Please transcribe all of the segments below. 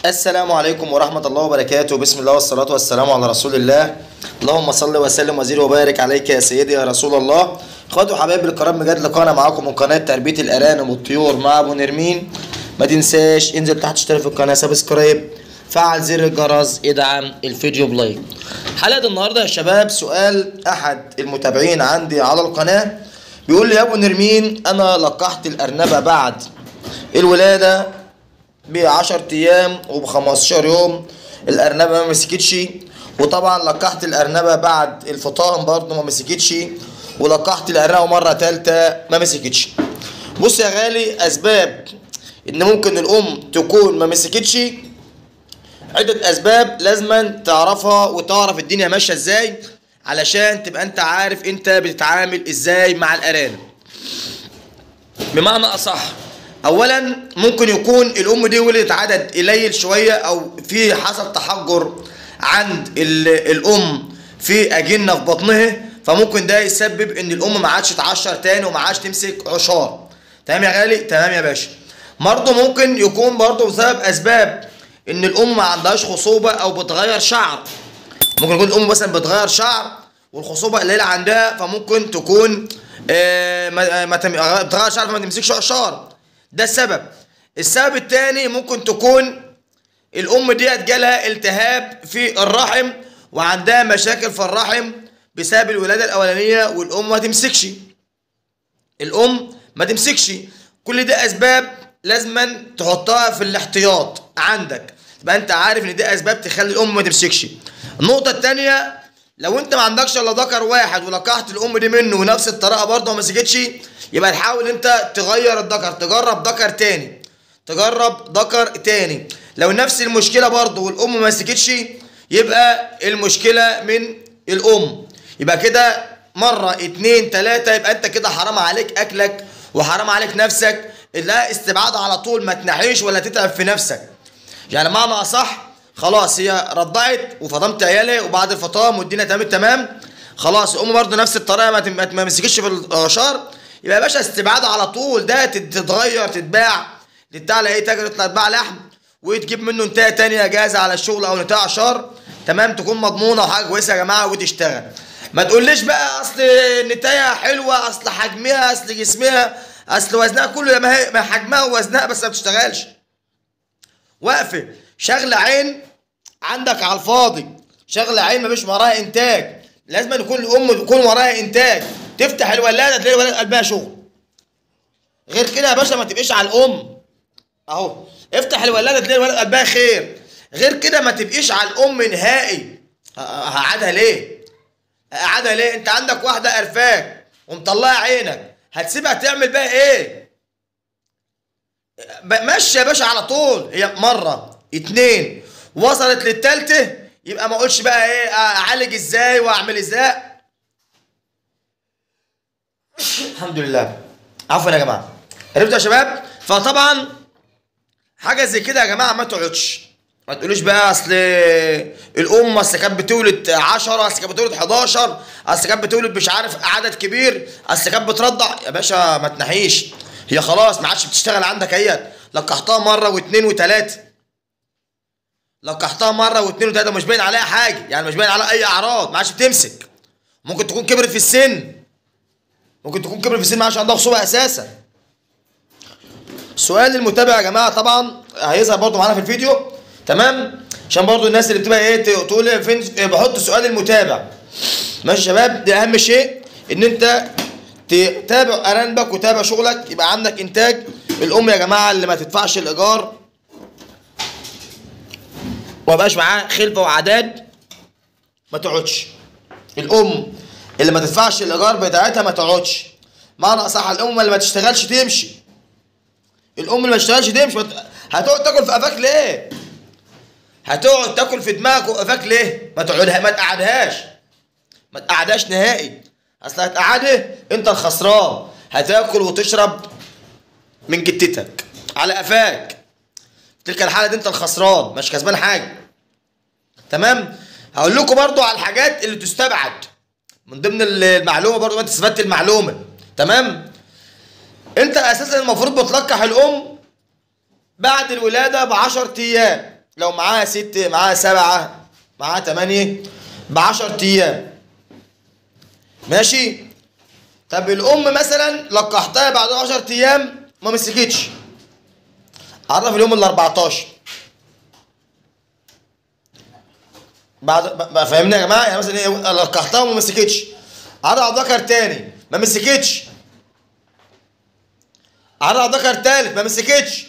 السلام عليكم ورحمة الله وبركاته بسم الله والصلاة والسلام على رسول الله اللهم صل وسلم وزير وبارك عليك يا سيدي يا رسول الله اخواتي وحبايبي الكرام بجد لقانا معاكم من قناة تربية الأرانب والطيور مع أبو نرمين ما تنساش انزل تحت اشترك في القناة سبسكرايب فعل زر الجرس ادعم الفيديو بلايك حلقة النهاردة يا شباب سؤال أحد المتابعين عندي على القناة بيقول لي يا أبو نرمين أنا لقحت الأرنبة بعد الولادة ب 10 ايام وب 15 يوم الارنبه ما مسكتش وطبعا لقحت الارنبه بعد الفطام برضه ما مسكتش ولقحت الارنبه مره تالته ما مسكتش بص يا غالي اسباب ان ممكن الام تكون ما مسكتش عدة اسباب لازما تعرفها وتعرف الدنيا ماشيه ازاي علشان تبقى انت عارف انت بتتعامل ازاي مع الارانب بمعنى اصح اولا ممكن يكون الام دي ولدت عدد قليل شويه او في حصل تحجر عند ال- الام في اجنه في بطنها فممكن ده يسبب ان الام ما عادش تعشر تاني وما عادش تمسك عشار تمام يا غالي تمام يا باشا برضه ممكن يكون برضه بسبب اسباب ان الام ما عندهاش خصوبه او بتغير شعر ممكن يكون الام مثلا بتغير شعر والخصوبه قليله عندها فممكن تكون آه، ما ما تم- بتغير شعر فما تمسكش عشار ده السبب السبب الثاني ممكن تكون الام ديت جالها التهاب في الرحم وعندها مشاكل في الرحم بسبب الولاده الاولانيه والام ما تمسكش الام ما تمسكش كل ده اسباب لازما تحطها في الاحتياط عندك تبقى انت عارف ان دي اسباب تخلي الام ما تمسكش النقطه الثانيه لو انت ما عندكش الا ذكر واحد ولقحت الام دي منه ونفس الطريقه برضه ما مسكتش يبقى تحاول انت تغير الذكر تجرب ذكر تاني تجرب ذكر تاني لو نفس المشكله برضه والام ما مسكتش يبقى المشكله من الام يبقى كده مره اتنين تلاته يبقى انت كده حرام عليك اكلك وحرام عليك نفسك لا استبعاد على طول ما تنحيش ولا تتعب في نفسك يعني معنى اصح خلاص هي رضعت وفطمت عيالها وبعد الفطام والدنيا تمام تمام خلاص الام برضه نفس الطريقه ما تم- ما مسكتش في الغشار يبقى يا باشا استبعاد على طول ده تت- تتغير تتباع تتباع على ايه تاجر تطلع تباع لحم وتجيب منه نتايه تانية جاهزه على الشغل او نتايه عشار تمام تكون مضمونه وحاجه كويسه يا جماعه وتشتغل ما تقوليش بقى اصل النتايه حلوه اصل حجمها اصل جسمها اصل وزنها كله ما هي ما حجمها ووزنها بس ما بتشتغلش واقفه شغله عين عندك على الفاضي شغله عين مفيش وراها انتاج لازم يكون الام يكون وراها انتاج تفتح الولاده تلاقي الولاده قلبها شغل غير كده يا باشا ما تبقيش على الام اهو افتح الولاده تلاقي الولاده قلبها خير غير كده ما تبقيش على الام نهائي ه- هقعدها ليه هقعدها ليه انت عندك واحده قرفاك ومطلعه عينك هتسيبها تعمل بقى ايه ب- ماشي يا باشا على طول هي مره اتنين وصلت للتالتة يبقى ما اقولش بقى ايه اعالج ازاي واعمل ازاي الحمد لله عفوا يا جماعه عرفتوا يا شباب فطبعا حاجه زي كده يا جماعه ما تقعدش ما تقولوش بقى اصل الام اصل كانت بتولد 10 اصل كانت بتولد 11 اصل كانت بتولد مش عارف عدد كبير اصل كانت بترضع يا باشا ما تنحيش هي خلاص ما عادش بتشتغل عندك اهيت لقحتها مره واثنين وثلاثه لقحتها مره واثنين وثلاثه مش باين عليها حاجه يعني مش باين عليها اي اعراض ما عادش بتمسك ممكن تكون كبرت في السن ممكن تكون كبرت في السن ما عادش عندها خصوبه اساسا سؤال المتابع يا جماعه طبعا هيظهر برضو معانا في الفيديو تمام عشان برضو الناس اللي بتبقى ايه ت- تقول لي فين بحط سؤال المتابع ماشي يا شباب ده اهم شيء ان انت تتابع ارانبك وتابع شغلك يبقى عندك انتاج الام يا جماعه اللي ما تدفعش الايجار وما بقاش معاه خلفه وعداد ما تقعدش الام اللي ما تدفعش الايجار بتاعتها ما تقعدش معنى اصح الام اللي ما تشتغلش تمشي الام اللي ما تشتغلش تمشي ما ت- هتقعد تاكل في قفاك ليه هتقعد تاكل في دماغك وقفاك ليه ما تقعدها ما تقعدهاش ما تقعدهاش نهائي اصل هتقعدها انت الخسران هتاكل وتشرب من جتتك على قفاك في تلك الحاله دي انت الخسران مش كسبان حاجه تمام هقول لكم برضو على الحاجات اللي تستبعد من ضمن المعلومه برضو ما انت استفدت المعلومه تمام انت اساسا المفروض بتلقح الام بعد الولاده ب 10 ايام لو معاها ست معاها سبعة معاها تمانية بعشر أيام ماشي طب الأم مثلا لقحتها بعد عشر أيام ما مسكتش عرف اليوم ال 14 بعد بقى فاهمني يا جماعه يعني مثلا ايه لقحتها وما مسكتش عرف ذكر تاني ما مسكتش عرف ذكر تالت ما مسكتش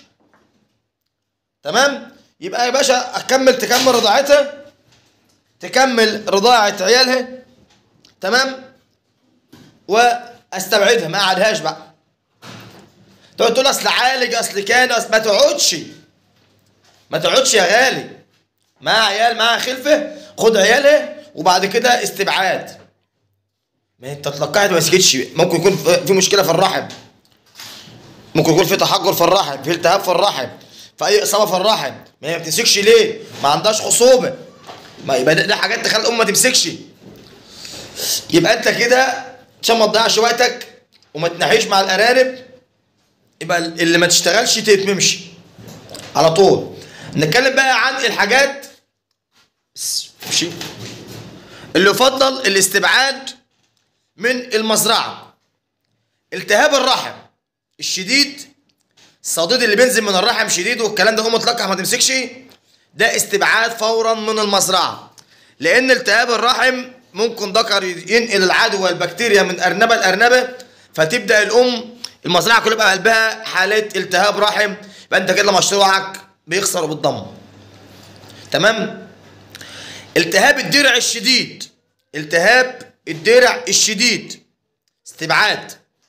تمام يبقى يا باشا اكمل تكمل رضاعتها تكمل رضاعة عيالها تمام واستبعدها ما اقعدهاش بقى تقعد تقول اصل عالج اصل كان اصل ما تقعدش ما تقعدش يا غالي مع عيال مع خلفه خد عيالها وبعد كده استبعاد ما انت اتلقحت ما سكتش ممكن يكون في مشكله في الرحم ممكن يكون في تحجر في الرحم في التهاب في الرحم في اي اصابه في الرحم ما هي ما بتمسكش ليه ما عندهاش خصوبه ما يبقى ده, ده حاجات تخلي الام ما تمسكش يبقى انت كده عشان ما تضيعش وقتك وما تنحيش مع الارانب يبقى اللي ما تشتغلش تتممشي على طول نتكلم بقى عن الحاجات ماشي اللي يفضل الاستبعاد من المزرعه التهاب الرحم الشديد الصديد اللي بينزل من الرحم شديد والكلام ده ام تلقح ما تمسكش ده استبعاد فورا من المزرعه لان التهاب الرحم ممكن ذكر ينقل العدوى والبكتيريا من ارنبه لارنبه فتبدا الام المزرعه كلها بقى قلبها حالات التهاب رحم يبقى انت كده مشروعك بيخسر وبتدمر تمام التهاب الدرع الشديد التهاب الدرع الشديد استبعاد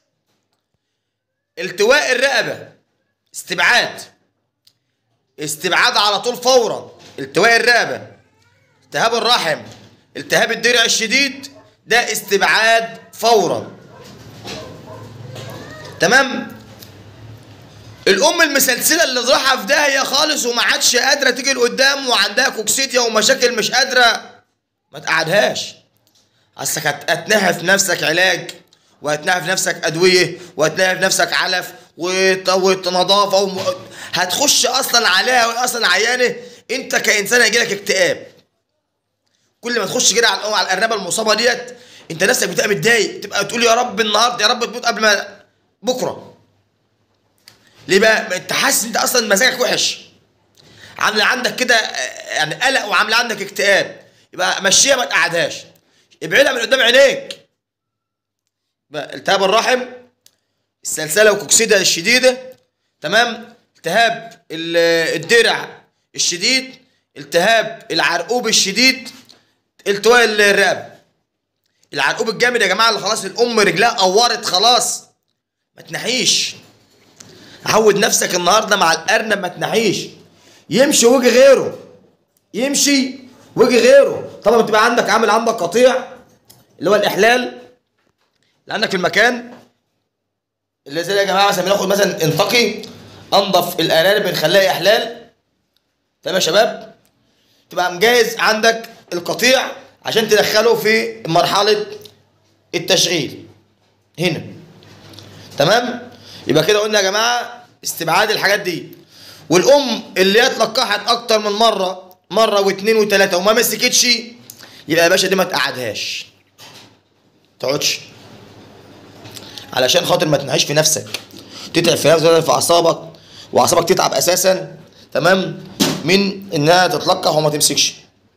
التواء الرقبه استبعاد استبعاد على طول فورا التواء الرقبه التهاب الرحم التهاب الدرع الشديد ده استبعاد فورا تمام الام المسلسله اللي رايحه في داهيه خالص وما عادش قادره تيجي لقدام وعندها كوكسيديا ومشاكل مش قادره ما تقعدهاش اصلك هتنهي في نفسك علاج وهتنهي في نفسك ادويه وهتنهي في نفسك علف ونظافه وم... هتخش اصلا عليها اصلا عيانه انت كانسان هيجيلك اكتئاب كل ما تخش كده على على الارنبه المصابه ديت انت نفسك بتبقى متضايق تبقى تقول يا رب النهارده يا رب تموت قبل ما بكره ليه بقى انت حاسس انت اصلا مزاجك وحش عامله عندك كده يعني قلق وعامله عندك اكتئاب يبقى مشيها ما تقعدهاش ابعدها من قدام عينيك بقى التهاب الرحم السلسله والكوكسيدا الشديده تمام التهاب الدرع الشديد التهاب العرقوب الشديد التواء الرقبه العرقوب الجامد يا جماعه اللي خلاص الام رجلها قورت خلاص ما تنحيش عود نفسك النهارده مع الارنب ما تنحيش يمشي وجه غيره يمشي وجه غيره طبعا بتبقى عندك عامل عندك قطيع اللي هو الاحلال اللي عندك في المكان اللي زي يا جماعه مثلا بناخد مثلا انتقي انضف الارانب بنخليها احلال تمام يا شباب تبقى مجهز عندك القطيع عشان تدخله في مرحله التشغيل هنا تمام يبقى كده قلنا يا جماعه استبعاد الحاجات دي والام اللي هي اتلقحت اكتر من مره مره واثنين وثلاثه وما مسكتش يبقى يا باشا دي ما تقعدهاش تقعدش علشان خاطر ما تنهيش في نفسك تتعب في نفسك في اعصابك واعصابك تتعب اساسا تمام من انها تتلقح وما تمسكش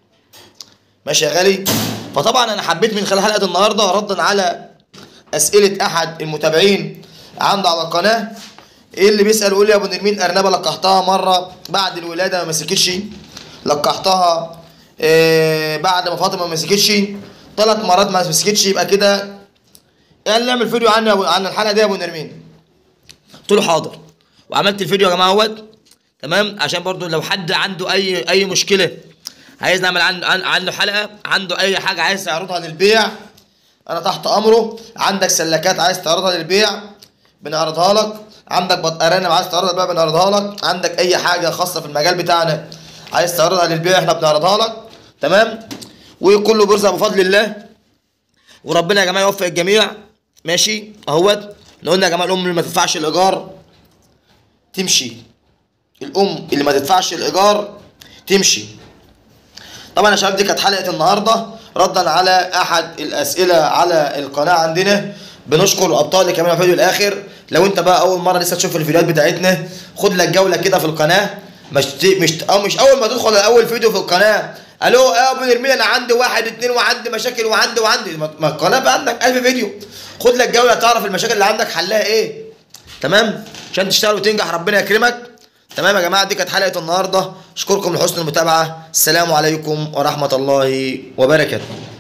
ماشي يا غالي فطبعا انا حبيت من خلال حلقه النهارده ردا على اسئله احد المتابعين عنده على القناه ايه اللي بيسال يقول لي يا ابو نرمين ارنبه لقحتها مره بعد الولاده ما مسكتش لقحتها إيه بعد ما فاطمه ما مسكتش ثلاث مرات ما مسكتش يبقى كده قال نعمل فيديو عن عن الحلقه دي يا ابو نرمين قلت له حاضر وعملت الفيديو يا جماعه اهوت تمام عشان برضو لو حد عنده اي اي مشكله عايز نعمل عنه عنه حلقه عنده اي حاجه عايز يعرضها للبيع انا تحت امره عندك سلكات عايز تعرضها للبيع بنعرضها لك عندك بط ارانب عايز تعرضها للبيع بنعرضها لك عندك اي حاجه خاصه في المجال بتاعنا عايز تعرضها للبيع احنا بنعرضها لك تمام وكله بيرزق بفضل الله وربنا يا جماعه يوفق الجميع ماشي اهوت احنا قلنا يا جماعه الام اللي ما تدفعش الايجار تمشي الام اللي ما تدفعش الايجار تمشي طبعا يا شباب دي كانت حلقه النهارده ردا على احد الاسئله على القناه عندنا بنشكر الابطال اللي كمان الفيديو الاخر لو انت بقى اول مره لسه تشوف الفيديوهات بتاعتنا خد لك جوله كده في القناه مش مش او مش اول ما تدخل على اول فيديو في القناه الو يا ابو نرمين انا عندي واحد اتنين وعندي مشاكل وعندي وعندي ما ما القناه بقى عندك 1000 فيديو خد لك جوله تعرف المشاكل اللي عندك حلها ايه تمام عشان تشتغل وتنجح ربنا يكرمك تمام يا جماعه دي كانت حلقه النهارده اشكركم لحسن المتابعه السلام عليكم ورحمه الله وبركاته